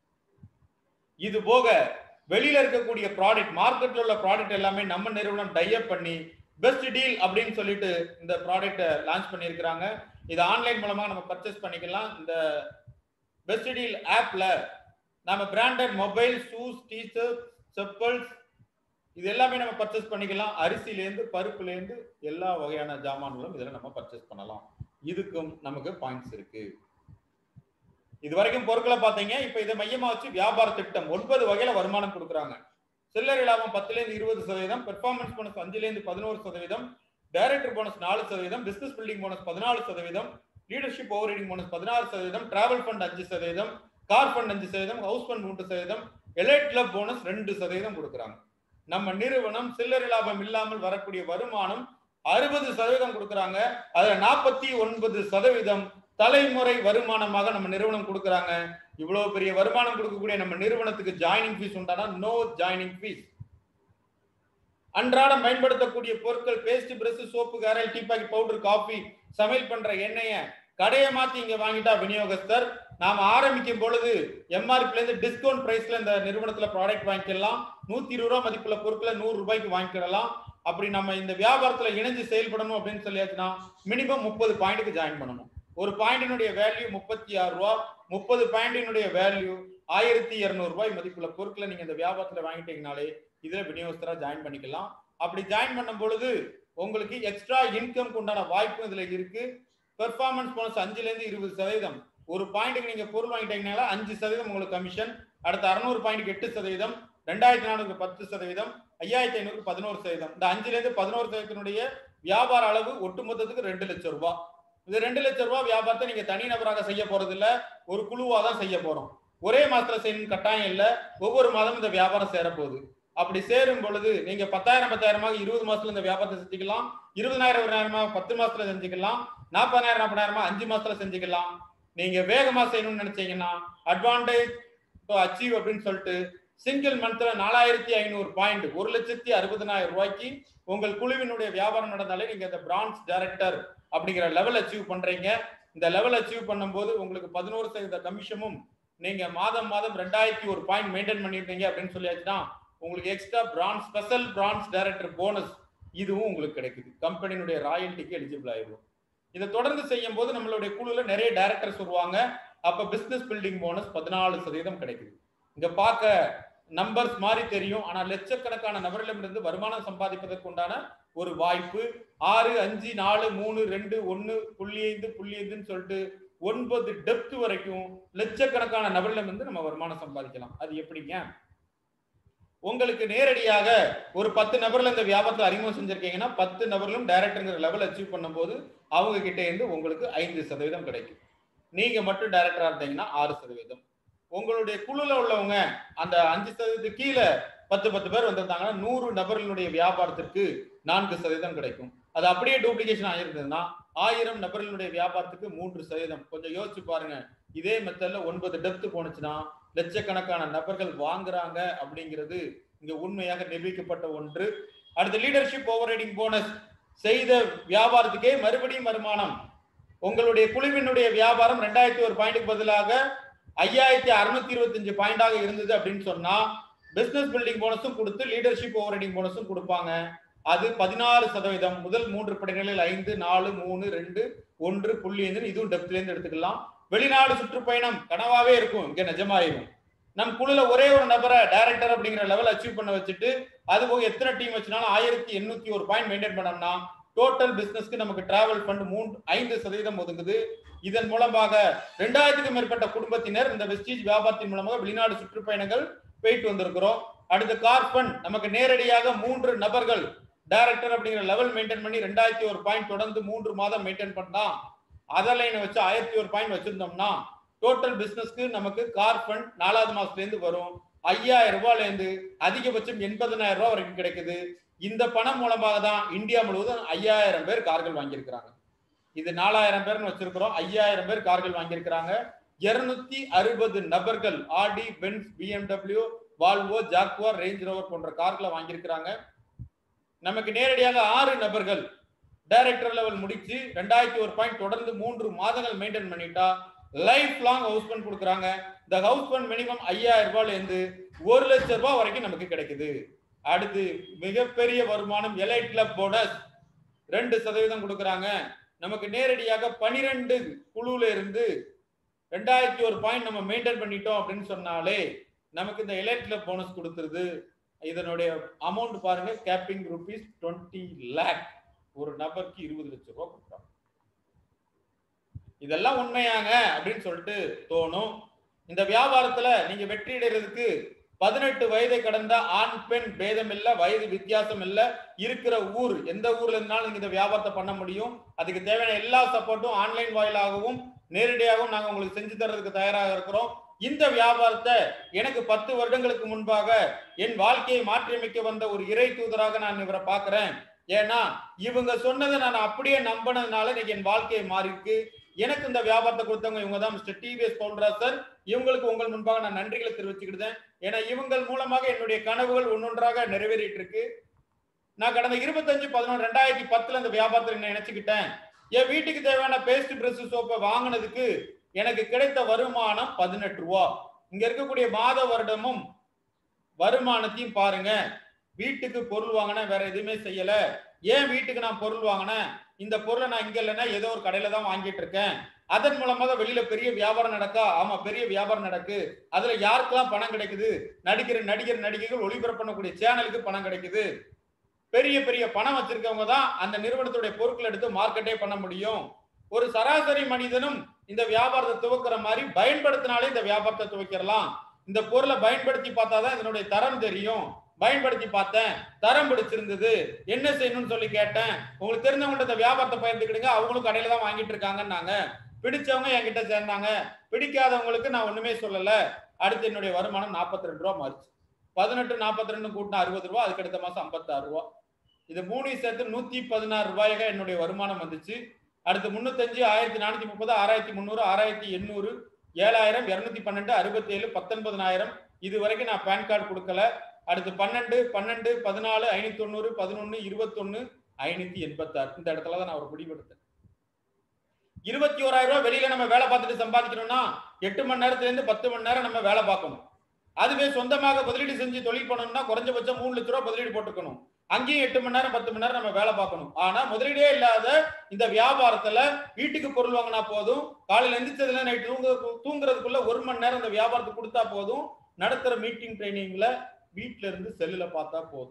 இது போக வெளியில இருக்கக்கூடிய ப்ராடக்ட் மார்க்கெட்ல உள்ள ப்ராடக்ட் எல்லாமே நம்ம நிறுவனம் டைப் பண்ணி பெஸ்ட் டீல் அப்படின்னு சொல்லிட்டு இந்த ப்ராடக்ட்டை லான்ச் பண்ணியிருக்கிறாங்க இது ஆன்லைன் மூலமா நம்ம பர்ச்சேஸ் பண்ணிக்கலாம் இந்த பெஸ்ட் டீல் ஆப்ல நம்ம branded mobile shoes t-shirt chappals இது எல்லாமே நம்ம பர்ச்சேஸ் பண்ணிக்கலாம் அரிசிலேருந்து பருப்புலேருந்து எல்லா வகையான ஜாமான்களும் இதில் நம்ம பர்ச்சேஸ் பண்ணலாம் இதுக்கும் நமக்கு பாயிண்ட்ஸ் இருக்கு இது வரைக்கும் பொருட்களை பார்த்தீங்க இப்போ இதை மையமா வச்சு வியாபார திட்டம் ஒன்பது வகையில வருமானம் கொடுக்குறாங்க சில்லறை லாபம் பத்துலேருந்து இருபது சதவீதம் பெர்ஃபார்மன்ஸ் போனஸ் அஞ்சுலேருந்து பதினோரு சதவீதம் டைரக்டர் போனஸ் நாலு சதவீதம் பிசினஸ் பில்டிங் போனஸ் பதினாலு சதவீதம் லீடர்ஷிப் ஓவர் ரீடிங் போனஸ் பதினாறு சதவீதம் டிராவல் ஃபண்ட் அஞ்சு சதவீதம் கார் ஃபண்ட் அஞ்சு சதவீதம் ஹவுஸ் ஃபண்ட் மூன்று சதவீதம் எலைட் கிளப் போனஸ் ரெண்டு சதவீதம் கொடுக்குறாங்க நம்ம நிறுவனம் சில்லறை லாபம் இல்லாமல் வரக்கூடிய வருமானம் அறுபது சதவீதம் கொடுக்குறாங்க அதுல நாற்பத்தி ஒன்பது சதவீதம் தலைமுறை வருமானமாக நம்ம நிறுவனம் கொடுக்குறாங்க இவ்வளவு பெரிய வருமானம் கொடுக்கக்கூடிய நம்ம நிறுவனத்துக்கு ஜாயினிங் ஃபீஸ் உண்டானா நோ ஜாயினிங் ஃபீஸ் அன்றாடம் பயன்படுத்தக்கூடிய பொருட்கள் பேஸ்ட் பிரஷ் சோப்பு கரல் டீ பாக்கெட் பவுடர் காஃபி சமையல் பண்ற எண்ணெய கடையை மாத்தி இங்க வாங்கிட்டா விநியோகஸ்தர் நாம ஆரம்பிக்கும் பொழுது எம்ஆர்பில இருந்து டிஸ்கவுண்ட் பிரைஸ்ல இந்த நிறுவனத்துல ப்ராடக்ட் வாங்கிக்கலாம் நூத்தி இருபது ரூபாய் மதிப்புள்ள பொருட்களை நூறு ரூபாய்க்கு வாங்கிக்கிடலாம் அப்படி நம்ம இந்த வியாபாரத்துல இணைஞ்சு செயல்படணும் அப்படின்னு சொல்லியாச்சுன்னா மினிமம் முப்பது பாயிண்ட்டுக்கு ஜாயின் பண்ணணும் ஒரு பாயிண்டினுடைய வேல்யூ முப்பத்தி ஆறு ரூபா முப்பது பாயிண்டினுடைய வேல்யூ ஆயிரத்தி இருநூறு ரூபாய் மதிப்புள்ள பொருட்களை நீங்க இந்த வியாபாரத்துல வாங்கிட்டீங்கனாலே இதுல விநியோகஸ்தரா ஜாயின் பண்ணிக்கலாம் அப்படி ஜாயின் பண்ணும் பொழுது உங்களுக்கு எக்ஸ்ட்ரா இன்கம் உண்டான வாய்ப்பும் இதுல இருக்கு பெர்ஃபார்மன்ஸ் போனஸ் அஞ்சுல இருந்து இருபது சதவீதம் ஒரு பாயிண்ட்டுக்கு நீங்க பொருள் வாங்கிட்டீங்கனால அஞ்சு சதவீதம் உங்களுக்கு கமிஷன் அடுத்த அறுநூறு பாயிண்ட்க்கு எட்டு சதவீதம் ரெண்டாயிரத்தி நானூறு பத்து சதவீதம் ஐயாயிரத்தி ஐநூறு பதினோரு சதவீதம் இந்த அஞ்சுல இருந்து பதினோரு சதவீதத்தினுடைய வியாபார அளவு ஒட்டுமொத்தத்துக்கு ரெண்டு லட்சம் ரூபாய் இது ரெண்டு லட்சம் ரூபாய் வியாபாரத்தை நீங்க தனிநபராக செய்ய போறது இல்ல ஒரு குழுவா தான் செய்ய போறோம் ஒரே மாசத்துல செய்யணும் கட்டாயம் இல்ல ஒவ்வொரு மாதம் இந்த வியாபாரம் சேரப்போகுது அப்படி சேரும் பொழுது நீங்க பத்தாயிரம் பத்தாயிரமாக இருபது மாசத்துல இந்த வியாபாரத்தை செஞ்சுக்கலாம் இருபதாயிரம் இருபதாயிரமாக பத்து மாசத்துல செஞ்சுக்கலாம் நாற்பதாயிரம் நாற்பதாயிரமா அஞ்சு மாசத்துல செஞ்சுக்கலாம் நீங்க வேகமா செய்யணும்னு நினைச்சீங்கன்னா அட்வான்டேஜ் அச்சீவ் அப்படின்னு சொல்லிட்டு சிங்கிள் மந்த்ல நாலாயிரத்தி ஐநூறு பாயிண்ட் ஒரு லட்சத்தி அறுபதனாயிரம் ரூபாய்க்கு உங்கள் குழுவினுடைய வியாபாரம் நடந்தாலே நீங்க இந்த பிரான்ச் டைரக்டர் அப்படிங்கிற லெவல் அச்சீவ் பண்றீங்க இந்த லெவல் அச்சீவ் பண்ணும்போது உங்களுக்கு பதினோரு சதவீத கமிஷனும் நீங்க மாதம் மாதம் ரெண்டாயிரத்தி ஒரு பாயிண்ட் மெயின்டைன் பண்ணிருந்தீங்க அப்படின்னு சொல்லியாச்சுன்னா உங்களுக்கு extra branch special branch director bonus இதுவும் உங்களுக்கு கிடைக்குது கம்பெனியினுடைய ராயல்ட்டிக்கு எலிஜிபிள் ஆயிடும் இதை தொடர்ந்து செய்யும் போது நம்மளுடைய குழுல நிறைய டைரக்டர்ஸ் வருவாங்க அப்ப பிசினஸ் பில்டிங் போனஸ் பதினாலு சதவீதம் கிடைக்குது இங்க பார்க்க நம்பர்ஸ் மாதிரி தெரியும் ஆனா லட்சக்கணக்கான நபர்களிடமிருந்து வருமானம் சம்பாதிப்பதற்கு உண்டான ஒரு வாய்ப்பு ஆறு அஞ்சு நாலு மூணு ரெண்டு ஒன்னு புள்ளி ஐந்து புள்ளி ஐந்துன்னு சொல்லிட்டு ஒன்பது டெப்த் வரைக்கும் லட்சக்கணக்கான நபர்களிடமிருந்து நம்ம வருமானம் சம்பாதிக்கலாம் அது எப்படிங்க உங்களுக்கு நேரடியாக ஒரு பத்து நபர்ல இந்த வியாபாரத்தில் அறிமுகம் செஞ்சிருக்கீங்கன்னா பத்து நபர்களும் டைரக்டருங்கிற லெவல் அச்சீவ் பண்ணும்போது அவங்க கிட்ட இருந்து உங்களுக்கு ஐந்து சதவீதம் கிடைக்கும் நீங்க மட்டும் டைரக்டரா இருந்தீங்கன்னா ஆறு சதவீதம் உங்களுடைய குழுல உள்ளவங்க அந்த அஞ்சு சதவீதத்துக்கு கீழே பத்து பத்து பேர் வந்திருந்தாங்கன்னா நூறு நபர்களுடைய வியாபாரத்திற்கு நான்கு சதவீதம் கிடைக்கும் அது அப்படியே டூப்ளிகேஷன் ஆயிருந்ததுன்னா ஆயிரம் நபர்களுடைய வியாபாரத்துக்கு மூன்று சதவீதம் கொஞ்சம் யோசிச்சு பாருங்க இதே மெத்தட்ல ஒன்பது டெப்த் போனுச்சுன்னா லட்சக்கணக்கான நபர்கள் வாங்குறாங்க அப்படிங்கிறது இங்க உண்மையாக நிரூபிக்கப்பட்ட ஒன்று அடுத்து லீடர்ஷிப் ஓவர் போனஸ் செய்த வியாபாரத்துக்கே மறுபடியும் வருமானம் உங்களுடைய குழுவினுடைய வியாபாரம் ரெண்டாயிரத்தி ஒரு பாயிண்ட்டுக்கு பதிலாக ஐயாயிரத்தி அறுநூத்தி இருபத்தஞ்சு பாயிண்டாக இருந்தது அப்படின்னு சொன்னா பிசினஸ் பில்டிங் போனஸும் கொடுத்து லீடர்ஷிப் ஓவர் போனஸும் கொடுப்பாங்க அது பதினாறு சதவீதம் முதல் மூன்று படைகளில் ஐந்து நாலு மூணு ரெண்டு ஒன்று புள்ளி ஐந்து இதுவும் டெப்த்ல இருந்து எடுத்துக்கலாம் வெளிநாடு சுற்றுப்பயணம் கனவாவே இருக்கும் இங்க நிஜமாயிரும் நம் குழுல ஒரே ஒரு நபரை டைரக்டர் அப்படிங்கிற லெவல் அச்சீவ் பண்ண வச்சுட்டு அது போக எத்தனை டீம் வச்சுனாலும் ஆயிரத்தி எண்ணூத்தி ஒரு பாயிண்ட் மெயின்டைன் பண்ணோம்னா டோட்டல் பிசினஸ்க்கு நமக்கு டிராவல் ஃபண்ட் மூன்று ஐந்து சதவீதம் ஒதுங்குது இதன் மூலமாக ரெண்டாயிரத்துக்கும் மேற்பட்ட குடும்பத்தினர் இந்த வெஸ்டீஜ் வியாபாரத்தின் மூலமாக வெளிநாடு சுற்றுப்பயணங்கள் போயிட்டு வந்திருக்கிறோம் அடுத்து கார் ஃபண்ட் நமக்கு நேரடியாக மூன்று நபர்கள் டைரக்டர் அப்படிங்கிற லெவல் மெயின்டைன் பண்ணி ரெண்டாயிரத்தி ஒரு பாயிண்ட் தொடர்ந்து மூன்று மாதம் மெயின்டைன் பண்ணா அதர் லைனை வச்சு ஆயிரத்தி ஒரு பாயிண்ட் வச்சிருந்தோம்னா டோட்டல் பிசினஸ்க்கு நமக்கு கார் ஃபண்ட் நாலாவது மாசத்துல இருந்து வரும் ஐயாயிரம் ரூபாயில இருந்து அதிகபட்சம் எண்பதனாயிரம் ரூபாய் வரைக்கும் கிடைக்குது இந்த பணம் மூலமாக தான் இந்தியா முழுவதும் ஐயாயிரம் பேர் கார்கள் வாங்கியிருக்கிறாங்க இது நாலாயிரம் பேர்னு வச்சிருக்கிறோம் ஐயாயிரம் பேர் கார்கள் வாங்கியிருக்கிறாங்க இருநூத்தி அறுபது நபர்கள் Audi Benz BMW Volvo Jaguar Range Rover போன்ற கார்களை வாங்கியிருக்கிறாங்க நமக்கு நேரடியாக ஆறு நபர்கள் டைரக்டர் லெவல் முடிச்சு ரெண்டாயிரத்தி ஒரு பாயிண்ட் தொடர்ந்து மூன்று மாதங்கள் மெயின்டைன் பண்ணிட்டா லைஃப் லாங் ஹவுஸ் ஃபண்ட் கொடுக்குறாங்க இந்த ஹவுஸ் ஃபண்ட் மினிமம் ஐயாயிரம் ரூபாயில இருந்து ஒரு லட்சம் ரூபாய் வரைக்கும் நமக்கு கிடைக்குது அடுத்து மிகப்பெரிய வருமானம் எலைட் கிளப் போனஸ் ரெண்டு சதவீதம் கொடுக்குறாங்க நமக்கு நேரடியாக பனிரெண்டு குழுல இருந்து ரெண்டாயிரத்தி ஒரு பாயிண்ட் நம்ம மெயின்டைன் பண்ணிட்டோம் அப்படின்னு சொன்னாலே நமக்கு இந்த எலைட் கிளப் போனஸ் கொடுத்துருது இதனுடைய அமௌண்ட் பாருங்க கேப்பிங் ருபீஸ் டுவெண்ட்டி லேக் ஒரு நபருக்கு இருபது லட்சம் ரூபாய் கொடுக்குறாங்க இதெல்லாம் உண்மையாங்க அப்படின்னு சொல்லிட்டு தோணும் இந்த வியாபாரத்துல நீங்க வெற்றி அடைறதுக்கு பதினெட்டு வயதை கடந்த ஆண் பெண் பேதம் இல்ல வயது வித்தியாசம் இல்ல இருக்கிற ஊர் எந்த ஊர்ல இருந்தாலும் நீங்க இந்த வியாபாரத்தை பண்ண முடியும் அதுக்கு தேவையான எல்லா சப்போர்ட்டும் ஆன்லைன் வாயிலாகவும் நேரடியாகவும் நாங்க உங்களுக்கு செஞ்சு தர்றதுக்கு தயாராக இருக்கிறோம் இந்த வியாபாரத்தை எனக்கு பத்து வருடங்களுக்கு முன்பாக என் வாழ்க்கையை மாற்றியமைக்க வந்த ஒரு இறை தூதராக நான் இவரை பார்க்கிறேன் ஏன்னா இவங்க சொன்னதை நான் அப்படியே நம்பினதுனால இன்னைக்கு என் வாழ்க்கையை மாறி இருக்கு எனக்கு இந்த வியாபாரத்தை கொடுத்தவங்க இவங்க தான் மிஸ்டர் டிவிஎஸ் பவுல்ராஜ் இவங்களுக்கு உங்கள் முன்பாக நான் நன்றிகளை தெரிவிச்சுக்கிட்டேன் ஏன்னா இவங்கள் மூலமாக என்னுடைய கனவுகள் ஒன்னொன்றாக நிறைவேறிட்டு இருக்கு நான் கடந்த இருபத்தஞ்சு பதினொன்று ரெண்டாயிரத்தி பத்துல இந்த வியாபாரத்தில் என்ன நினைச்சுக்கிட்டேன் என் வீட்டுக்கு தேவையான பேஸ்ட் பிரஷ் சோப்பை வாங்கினதுக்கு எனக்கு கிடைத்த வருமானம் பதினெட்டு ரூபா இங்க இருக்கக்கூடிய மாத வருடமும் வருமானத்தையும் பாருங்க வீட்டுக்கு பொருள் வாங்கினேன் வேற எதுவுமே செய்யல ஏன் வீட்டுக்கு நான் பொருள் வாங்கினேன் இந்த பொருளை நான் இங்க இல்லைன்னா ஏதோ ஒரு கடையில தான் வாங்கிட்டு இருக்கேன் அதன் மூலமாக வெளியில பெரிய வியாபாரம் நடக்கா ஆமா பெரிய வியாபாரம் நடக்கு அதுல யாருக்கெல்லாம் பணம் கிடைக்குது நடிக்கிற நடிகர் நடிகைகள் ஒளிபரப்பு பண்ணக்கூடிய சேனலுக்கு பணம் கிடைக்குது பெரிய பெரிய பணம் வச்சிருக்கவங்க தான் அந்த நிறுவனத்துடைய பொருட்கள் எடுத்து மார்க்கெட்டே பண்ண முடியும் ஒரு சராசரி மனிதனும் இந்த வியாபாரத்தை துவக்கிற மாதிரி பயன்படுத்தினாலே இந்த வியாபாரத்தை துவக்கிடலாம் இந்த பொருளை பயன்படுத்தி பார்த்தாதான் இதனுடைய தரம் தெரியும் பயன்படுத்தி பார்த்தேன் தரம் பிடிச்சிருந்தது என்ன செய்யணும்னு சொல்லி கேட்டேன் உங்களுக்கு தெரிஞ்சவங்கள்ட்ட இந்த வியாபாரத்தை பயந்துக்கிடுங்க அவங்களும் கடையில தான் வாங்கிட்டு இருக்காங்கன்னாங்க பிடிச்சவங்க என்கிட்ட சேர்ந்தாங்க பிடிக்காதவங்களுக்கு நான் ஒண்ணுமே சொல்லல அடுத்து என்னுடைய வருமானம் நாற்பத்தி ரெண்டு ரூபா மாறிச்சு பதினெட்டு நாற்பத்தி ரெண்டு கூட்டினா அறுபது ரூபா அதுக்கு அடுத்த மாசம் ஐம்பத்தாறு ரூபா இது மூணையும் சேர்த்து நூத்தி பதினாறு ரூபாயாக என்னுடைய வருமானம் வந்துச்சு அடுத்து முன்னூத்தஞ்சு ஆயிரத்தி நானூத்தி முப்பது ஆறாயிரத்தி முந்நூறு ஆறாயிரத்தி எண்ணூறு ஏழாயிரம் இருநூத்தி பன்னெண்டு அறுபத்தி ஏழு பத்தொன்பதனாயிரம் இது வரைக்கும் நான் பேன் கார்டு கொடுக்கல அடுத்து பன்னெண்டு பன்னெண்டு பதினாலு ஐநூத்தி தொண்ணூறு பதினொன்னு இருபத்தொன்னு ஐநூத்தி எண்பத்தாறு இந்த இடத்துல தான் நான் ஒரு முடிவெடுத்தேன் இருபத்தி ஓராயிரம் ரூபாய் வெளியில நம்ம வேலை பார்த்துட்டு சம்பாதிக்கணும்னா எட்டு மணி நேரத்துல இருந்து பத்து மணி நேரம் நம்ம வேலை பார்க்கணும் அதுவே சொந்தமாக முதலீடு செஞ்சு தொழில் பண்ணணும்னா குறைஞ்சபட்சம் மூணு லட்ச ரூபாய் முதலீடு போட்டுக்கணும் அங்கேயும் எட்டு மணி நேரம் பத்து மணி நேரம் நம்ம வேலை பார்க்கணும் ஆனா முதலீடே இல்லாத இந்த வியாபாரத்துல வீட்டுக்கு பொருள் வாங்கினா போதும் காலையில எந்திரிச்சதுல நைட் தூங்க தூங்குறதுக்குள்ள ஒரு மணி நேரம் இந்த வியாபாரத்துக்கு கொடுத்தா போதும் நடத்துற மீட்டிங் ட்ரைனிங்ல வீட்ல இருந்து செல்லுல பார்த்தா போதும்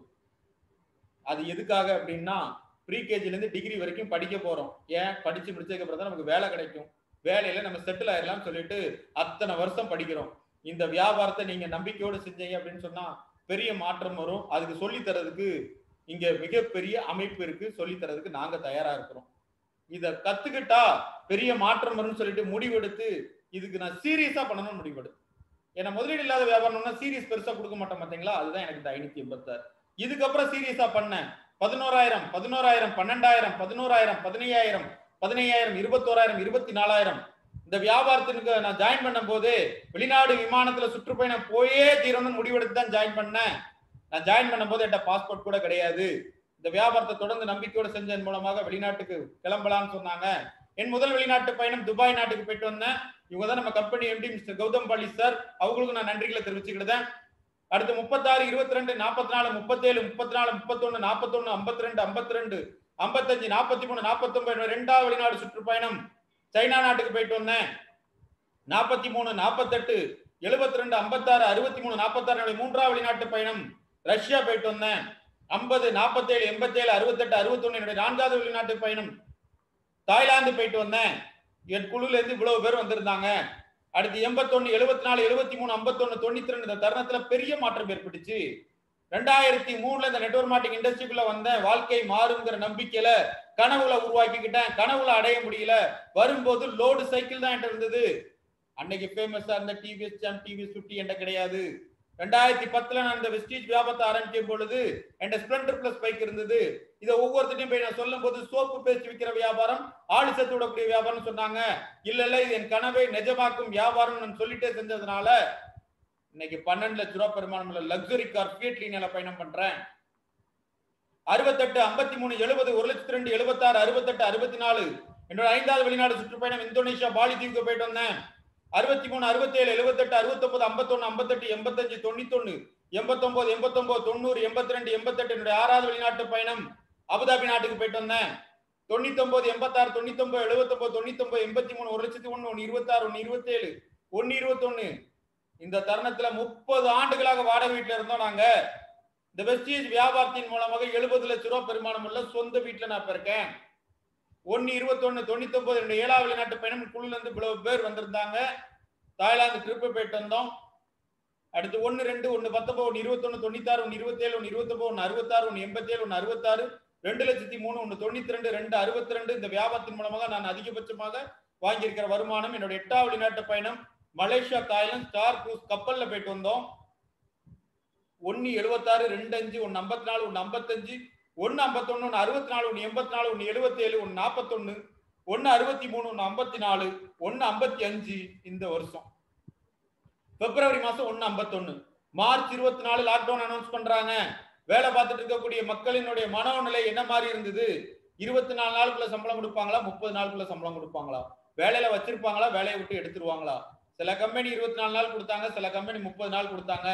அது எதுக்காக அப்படின்னா ப்ரீகேஜில இருந்து டிகிரி வரைக்கும் படிக்க போறோம் ஏன் படிச்சு முடிச்சதுக்கு அப்புறம் தான் நமக்கு வேலை கிடைக்கும் வேலையில நம்ம செட்டில் ஆயிடலாம்னு சொல்லிட்டு அத்தனை வருஷம் படிக்கிறோம் இந்த வியாபாரத்தை நீங்க நம்பிக்கையோடு செஞ்சீங்க அப்படின்னு சொன்னா பெரிய மாற்றம் வரும் அதுக்கு சொல்லி தரதுக்கு இங்க மிகப்பெரிய அமைப்பு இருக்கு சொல்லி தரதுக்கு நாங்க தயாரா இருக்கிறோம் இத கத்துக்கிட்டா பெரிய மாற்றம் வரும்னு சொல்லிட்டு முடிவெடுத்து இதுக்கு நான் சீரியஸா பண்ணணும்னு முடிவெடுத்து ஏன்னா முதலீடு இல்லாத வியாபாரம்னா சீரியஸ் பெருசா கொடுக்க மாட்டோம் பாத்தீங்களா அதுதான் எனக்கு இந்த ஐநூத்தி எண்பத்தாறு இதுக்கப்புறம் சீரியஸா பண்ணேன் பதினோராயிரம் பதினோராயிரம் பன்னெண்டாயிரம் பதினோராயிரம் பதினையாயிரம் பதினையாயிரம் இருபத்தோராயிரம் இருபத்தி நாலாயிரம் இந்த வியாபாரத்திற்கு நான் ஜாயின் பண்ணும் போது வெளிநாடு விமானத்துல சுற்றுப்பயணம் போயே தீரணும்னு முடிவெடுத்து தான் ஜாயின் பண்ணேன் நான் ஜாயின் பண்ணும்போது என்கிட்ட பாஸ்போர்ட் கூட கிடையாது இந்த வியாபாரத்தை தொடர்ந்து நம்பிக்கையோடு செஞ்சதன் மூலமாக வெளிநாட்டுக்கு கிளம்பலாம்னு சொன்னாங்க என் முதல் வெளிநாட்டு பயணம் துபாய் நாட்டுக்கு போயிட்டு வந்தேன் இவங்க தான் நம்ம company MD mister Gautam Bali sir அவங்களுக்கும் நான் நன்றிகளை தெரிவிச்சுக்கிட்டேன் அடுத்து முப்பத்தாறு இருபத்தி ரெண்டு நாற்பத்தி நாலு முப்பத்தேழு முப்பத்தி நாலு முப்பத்தொன்னு நாற்பத்தொன்னு ஐம்பத்தி ரெண்டு ஐம்பத்தி ரெண்டு ஐம்பத்தஞ்சு நாற்பத்தி மூணு நாற்பத்தொன்பது ரெண்டாவது வெளிநாடு சுற்றுப்பயணம் சைனா நாட்டுக்கு போயிட்டு வந்தேன் நாற்பத்தி மூணு நாற்பத்தெட்டு எழுபத்தி ரெண்டு ஐம்பத்தாறு அறுபத்தி மூணு நாற்பத்தாறு மூன்றாவது வெளிநாட்டு பயணம் ரஷ்யா போயிட்டு வந்தேன் ஐம்பது நாற்பத்தேழு எண்பத்தேழு அறுபத்தெட்டு அறுபத்தொன்னு என்னுடைய நான்காவது வெளிநாட்டு பயணம் தாய்லாந்து போயிட்டு வந்தேன் என் குழுல இருந்து இவ்வளவு பேர் வந்திருந்தாங்க அடுத்து எண்பத்தொன்னு எழுபத்தி நாலு எழுபத்தி மூணு ஐம்பத்தொன்னு தொண்ணூத்தி ரெண்டு இந்த தருணத்துல பெரிய மாற்றம் ஏற்பட்டுச்சு ரெண்டாயிரத்தி மூணுல இந்த நெட்வொர்க் மார்க்கெட்டிங் இண்டஸ்ட்ரிக்குள்ள வந்த வாழ்க்கை மாறுங்கிற நம்பிக்கையில கனவுல உருவாக்கிக்கிட்டேன் கனவுல அடைய முடியல வரும்போது லோடு சைக்கிள் தான் என்கிட்ட இருந்தது அன்னைக்கு ஃபேமஸா இருந்த டிவிஎஸ் சாம் டிவிஎஸ் ஃபிஃப்டி என்கிட்ட கிடையாது ரெண்டாயிரத்தி பத்துல நான் இந்த வெஸ்டீஜ் வியாபாரத்தை ஆரம்பிக்கும் பொழுது என்கிட்ட ஸ்பிளண்டர் பிளஸ் பைக் இருந்தது இதை ஒவ்வொருத்தையும் போய் நான் சொல்லும் போது சோப்பு பேஸ்ட் விற்கிற வியாபாரம் ஆளு சேர்த்து விடக்கூடிய வியாபாரம் சொன்னாங்க இல்ல இல்ல இது என் கனவை நிஜமாக்கும் வியாபாரம் நான் சொல்லிட்டே செஞ்சதுனால இன்னைக்கு பன்னெண்டு லட்ச ரூபாய் பெருமானம் உள்ள லக்ஸரி கார் ஃபியட் லீனியில பயணம் பண்றேன் அறுபத்தெட்டு ஐம்பத்தி மூணு எழுபது ஒரு லட்சத்தி ரெண்டு எழுபத்தாறு அறுபத்தெட்டு அறுபத்தி நாலு என்னோட ஐந்தாவது வெளிநாடு சுற்றுப்பயணம் இந்தோனேஷியா பாலி தீவுக்கு போயிட்டு வந்தேன் அறுபத்தி மூணு அறுபத்தேழு எழுபத்தெட்டு அறுபத்தொன்பது ஐம்பத்தொன்னு ஐம்பத்தெட்டு எண்பத்தஞ்சு தொண்ணூத்தொன்னு எண்பத்தொன்பது எண்பத்தொன்பது தொண்ணூறு எண்பத்தி ரெண்டு எண்பத்தெட்டு என்னுடைய ஆறாவது வெளிநாட்டு பயணம் அபுதாபி நாட்டுக்கு போயிட்டு வந்தேன் தொண்ணூத்தொன்பது எண்பத்தாறு தொண்ணூத்தொன்பது எழுபத்தொன்பது தொண்ணூத்தொன்பது எண்பத்தி மூணு ஒரு லட்சத்தி ஒண்ணு ஒன்னு இருபத்தாறு ஒன்னு இருபத்தேழு ஒன்னு இருபத்தொன்னு இந்த தருணத்துல முப்பது ஆண்டுகளாக வாடகை வீட்டுல இருந்தோம் நாங்க இந்த வெஸ்டீஜ் வியாபாரத்தின் மூலமாக எழுபது லட்ச ரூபாய் பெருமானம் உள்ள சொந்த வீட்டுல நான் இப்ப இருக்கேன் ஒன்னு இருபத்தொன்னு தொண்ணூத்தி ஒன்பது ரெண்டு ஏழாவது வெளிநாட்டு பயணம் குழுல இருந்து இவ்வளவு பேர் வந்திருந்தாங்க தாய்லாந்து ட்ரிப்பு போயிட்டு வந்தோம் அடுத்து ஒன்னு ரெண்டு ஒன்னு பத்தொன்பது ஒன்னு இருபத்தொன்னு தொண்ணூத்தாறு ஒன்னு இருபத்தேழு ஒன்னு இருபத்தொன்பது ஒன்னு அறுபத்தாறு ஒன்னு எண்பத்தேழு ஒன்னு அறுபத்தாறு ரெண்டு லட்சத்தி மூணு ஒன்னு தொண்ணூத்தி ரெண்டு ரெண்டு அறுபத்தி ரெண்டு இந்த வியாபாரத்தின் மூலமாக நான் அதிகபட்சமாக வாங்கியிருக்கிற வருமானம் என்னோட எட்டாவது வெளிநாட்டு பயணம் மலேசியா தாய்லாந்து ஸ்டார் குரூஸ் கப்பல்ல போயிட்டு வந்தோம் ஒன்னு எழுபத்தாறு ரெண்டு அஞ்சு ஒன்னு ஐம்பத்தி நாலு ஒன்னு ஐம்பத்தஞ்சு ஒன்னு ஐம்பத்தொன்னு ஒன்னு அறுபத்தி நாலு ஒன்னு எண்பத்தி நாலு ஒன்னு எழுபத்தி ஏழு ஒன்னு நாற்பத்தொன்னு ஒன்னு அறுபத்தி மூணு ஒன்னு ஐம்பத்தி நாலு ஒன்னு ஐம்பத்தி அஞ்சு இந்த வருஷம் பிப்ரவரி மாசம் ஒன்னு ஐம்பத்தொன்னு மார்ச் இருபத்தி நாலு லாக்டவுன் அனௌன்ஸ் பண்றாங்க வேலை பார்த்துட்டு இருக்கக்கூடிய மக்களினுடைய மனோநிலை என்ன மாதிரி இருந்தது இருபத்தி நாலு நாளுக்குள்ள சம்பளம் கொடுப்பாங்களா முப்பது நாளுக்குள்ள சம்பளம் கொடுப்பாங்களா வேலையில வச்சிருப்பாங்களா வேலையை விட்டு எடுத்துருவாங்களா சில கம்பெனி இருபத்தி நாலு நாள் கொடுத்தாங்க சில கம்பெனி முப்பது நாள் கொடுத்தாங்க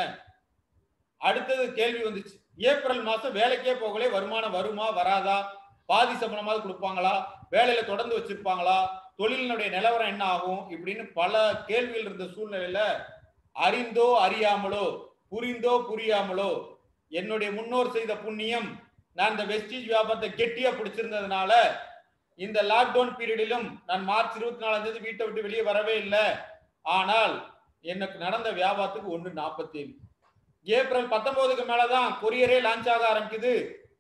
அடுத்தது கேள்வி வந்துச்சு ஏப்ரல் மாசம் வேலைக்கே போகலே வருமானம் வருமா வராதா பாதி சம்பளமாவது கொடுப்பாங்களா வேலையில தொடர்ந்து வச்சிருப்பாங்களா தொழிலினுடைய நிலவரம் என்ன ஆகும் இப்படின்னு பல கேள்விகள் இருந்த சூழ்நிலையில அறிந்தோ அறியாமலோ புரிந்தோ புரியாமலோ என்னுடைய முன்னோர் செய்த புண்ணியம் நான் இந்த வெஸ்டீஜ் வியாபாரத்தை கெட்டியா பிடிச்சிருந்ததுனால இந்த லாக்டவுன் பீரியடிலும் நான் மார்ச் இருபத்தி நாலாம் தேதி வீட்டை விட்டு வெளியே வரவே இல்லை ஆனால் எனக்கு நடந்த வியாபாரத்துக்கு ஒன்று நாற்பத்தேழு ஏப்ரல் பத்தொன்பதுக்கு மேலதான் கொரியரே லான்ச் ஆக ஆரம்பிக்குது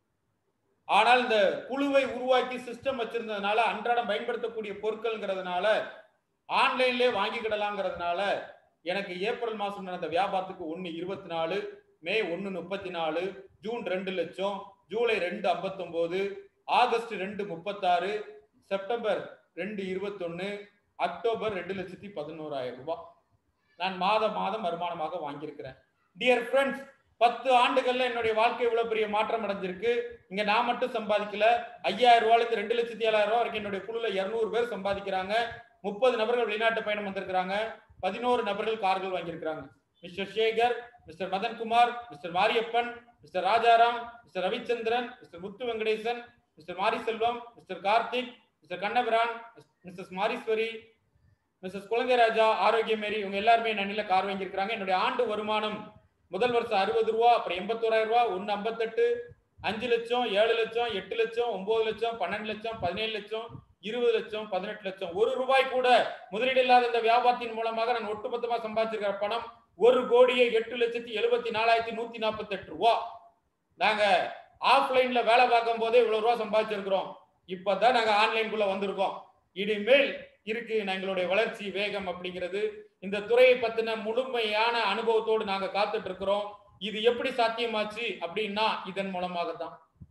ஆனால் இந்த குழுவை உருவாக்கி சிஸ்டம் வச்சிருந்ததுனால அன்றாடம் பயன்படுத்தக்கூடிய பொருட்கள்ங்கிறதுனால ஆன்லைன்லயே வாங்கிக்கிடலாங்கிறதுனால எனக்கு ஏப்ரல் மாசம் நடந்த வியாபாரத்துக்கு ஒன்னு இருபத்தி நாலு மே ஒன்னு முப்பத்தி நாலு ஜூன் ரெண்டு லட்சம் ஜூலை ரெண்டு ஐம்பத்தொன்பது ஆகஸ்ட் ரெண்டு முப்பத்தாறு செப்டம்பர் ரெண்டு இருபத்தொன்னு அக்டோபர் ரெண்டு லட்சத்தி பதினோராயிரம் ரூபாய் நான் மாதம் மாதம் வருமானமாக வாங்கியிருக்கிறேன் டியர் ஃப்ரெண்ட்ஸ் பத்து ஆண்டுகள்ல என்னுடைய வாழ்க்கை இவ்வளவு பெரிய மாற்றம் அடைஞ்சிருக்கு இங்க நான் மட்டும் சம்பாதிக்கல ஐயாயிரம் ரூபாயில இருந்து ரெண்டு லட்சத்தி ஏழாயிரம் ரூபாய் வரைக்கும் என்னுடைய குழுல இருநூறு பேர் சம்பாதிக்கிறாங்க முப்பது நபர்கள் வெளிநாட்டு பயணம் வந்திருக்கிறாங்க பதினோரு நபர்கள் கார்கள் வாங்கியிருக்கிறாங்க mister Shekar mister Madankumar mister Mariappan mister Rajaram mister Ravichandran mister Muthu Venkatesan mister Mari Selvam mister Karthik mister Kannabiran Mrs Mariswari Mrs Kuzhanthai Raja Arockiamary இவங்க எல்லாருமே நன்னில கார் வாங்கியிருக்கிறாங்க என்னுடைய ஆண்டு வருமானம் முதல் வருஷம் அறுபது ரூபா அப்புறம் எண்பத்தோராயிரம் ரூபா ஒன்னு ஐம்பத்தெட்டு அஞ்சு லட்சம் ஏழு லட்சம் எட்டு லட்சம் ஒன்பது லட்சம் பன்னெண்டு லட்சம் பதினேழு லட்சம் இருபது லட்சம் பதினெட்டு லட்சம் ஒரு ரூபாய் கூட முதலீடு இல்லாத இந்த வியாபாரத்தின் மூலமாக நான் ஒட்டுமொத்தமா சம்பாதிச்சிருக்கிற பணம் ஒரு கோடியே எட்டு லட்சத்தி எழுபத்தி நாலாயிரத்தி நூத்தி நாற்பத்தி எட்டு ரூபா நாங்க ஆஃப்லைன்ல வேலை பார்க்கும் போதே இவ்வளவு ரூபா சம்பாதிச்சிருக்கிறோம் இப்பதான் நாங்க ஆன்லைனுக்குள்ள வந்திருக்கோம் இனிமேல் இருக்கு எங்களுடைய வளர்ச்சி வேகம் அப்படிங்கிறது இந்த துறையை பத்தின முழுமையான அனுபவத்தோடு நாங்க காத்துட்டு இருக்கிறோம் இது எப்படி சாத்தியமாச்சு அப்படின்னா இதன் மூலமாக தான்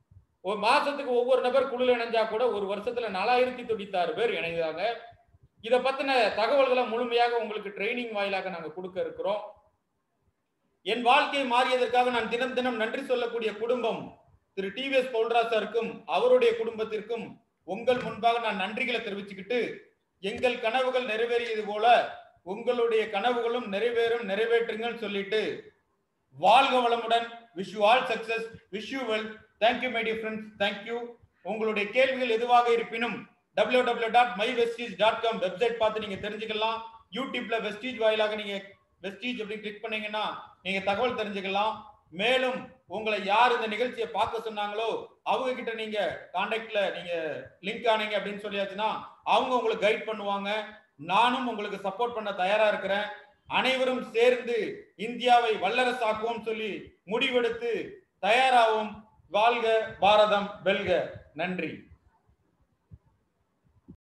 ஒரு மாசத்துக்கு ஒவ்வொரு நபர் குழுல இணைஞ்சா கூட ஒரு வருஷத்துல நாலாயிரத்தி தொண்ணூத்தாறு பேர் இணைந்தாங்க இதை பத்தின தகவல்களை முழுமையாக உங்களுக்கு ட்ரைனிங் வாயிலாக நாங்க கொடுக்க இருக்கிறோம் என் வாழ்க்கை மாறியதற்காக நான் தினம் தினம் நன்றி சொல்லக்கூடிய குடும்பம் திரு டிவிஎஸ் பவுல்ராசருக்கும் அவருடைய குடும்பத்திற்கும் உங்கள் முன்பாக நான் நன்றிகளை தெரிவிச்சுக்கிட்டு எங்கள் கனவுகள் நிறைவேறியது போல உங்களுடைய கனவுகளும் நிறைவேறும் நிறைவேற்றுங்கள் சொல்லிட்டு வாழ்க வளமுடன் wish you all success wish you well thank you my dear friends thank you உங்களுடைய கேள்விகள் எதுவாக இருப்பினும் W W dot my Vestige dot com website பார்த்து நீங்க தெரிஞ்சுக்கலாம் யூடியூப்ல வெஸ்டீஜ் வாயிலாக நீங்க வெஸ்டீஜ் அப்படி கிளிக் பண்ணீங்கன்னா நீங்க தகவல் தெரிஞ்சுக்கலாம் மேலும் உங்களை யார் இந்த நிகழ்ச்சியை பார்க்க சொன்னாங்களோ அவங்க கிட்ட நீங்க கான்டாக்ட்ல நீங்க லிங்க் ஆனீங்க அப்படின்னு சொல்லியாச்சுன்னா அவங்க உங்களுக்கு கைட் பண்ணுவாங்க நானும் உங்களுக்கு சப்போர்ட் பண்ண தயாரா இருக்கிறேன் அனைவரும் சேர்ந்து இந்தியாவை வல்லரசாக்குவோம் சொல்லி முடிவெடுத்து தயாராகும் வாழ்க பாரதம் வெல்க நன்றி